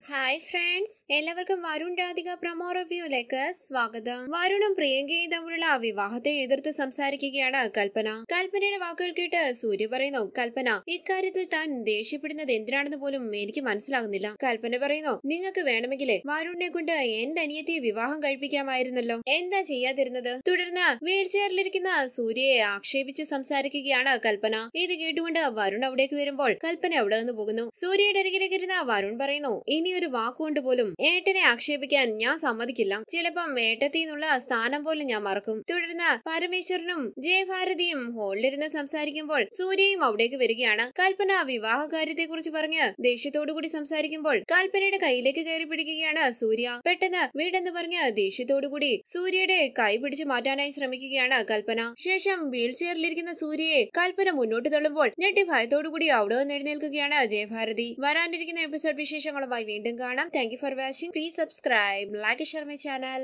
hi friends എല്ലാവർക്കും Varun Radhika promo റിവ്യൂയിലേക്ക് സ്വാഗതം വരുണും പ്രിയങ്കയും തമ്മിലുള്ള വിവാഹത്തെ എതിർത്ത് സംസാരിക്കുകയാണ് കൽപ്പന കൽപ്പനയുടെ വാക്കുകൾ കേട്ട് സൂര്യ പറയുന്നു കൽപ്പന ഇക്കാര്യത്തിൽ താൻ ദേഷ്യപ്പെടുന്നത് എന്തിനാണെന്ന് പോലും എനിക്ക് മനസ്സിലാകുന്നില്ല കൽപ്പന പറയുന്നു നിങ്ങൾക്ക് വേണമെങ്കിൽ വരുണിനെ കൊണ്ട് എന്റെ അനിയത്തിയെ വിവാഹം കഴിപ്പിക്കാമായിരുന്നല്ലോ എന്താ ചെയ്യാതിരുന്നത് തുടർന്ന് വീൽ ചെയറിലിരിക്കുന്ന സൂര്യയെ ആക്ഷേപിച്ച് സംസാരിക്കുകയാണ് കൽപ്പന ഇത് കേട്ടുകൊണ്ട് വരുൺ അവിടേക്ക് വരുമ്പോൾ കൽപ്പന അവിടെ നിന്ന് പോകുന്നു സൂര്യയുടെ അരികിലേക്ക് ഇരുന്ന വരുൺ പറയുന്നു ഇനി ഒരു വാക്കുകൊണ്ട് പോലും ഏട്ടനെ ആക്ഷേപിക്കാൻ ഞാൻ സമ്മതിക്കില്ല ചിലപ്പം ഏട്ടത്തിൽ നിന്നുള്ള സ്ഥാനം പോലും ഞാൻ മറക്കും തുടർന്ന് പരമേശ്വരനും ജയഭാരതിയും ഹോളിലിരുന്ന് സംസാരിക്കുമ്പോൾ സൂര്യയും അവിടേക്ക് വരികയാണ് കൽപ്പന വിവാഹ കാര്യത്തെ കുറിച്ച് പറഞ്ഞ് ദേഷ്യത്തോടുകൂടി സംസാരിക്കുമ്പോൾ കൽപ്പനയുടെ കയ്യിലേക്ക് കയറി പിടിക്കുകയാണ് സൂര്യ പെട്ടെന്ന് വീടെന്ന് പറഞ്ഞ് ദേഷ്യത്തോടുകൂടി സൂര്യയുടെ കൈ പിടിച്ചു മാറ്റാനായി ശ്രമിക്കുകയാണ് കൽപ്പന ശേഷം വീൽ ചെയറിലിരിക്കുന്ന സൂര്യയെ കൽപ്പന മുന്നോട്ട് തള്ളുമ്പോൾ ഞെട്ടി ഭയത്തോടുകൂടി അവിടെ നിന്ന് എഴുന്നേൽക്കുകയാണ് ജയഭാരതി വരാനിരിക്കുന്ന എപ്പിസോഡ് വിശേഷങ്ങളുമായി വീണ്ടും കാണാം thank you for watching please subscribe like share my channel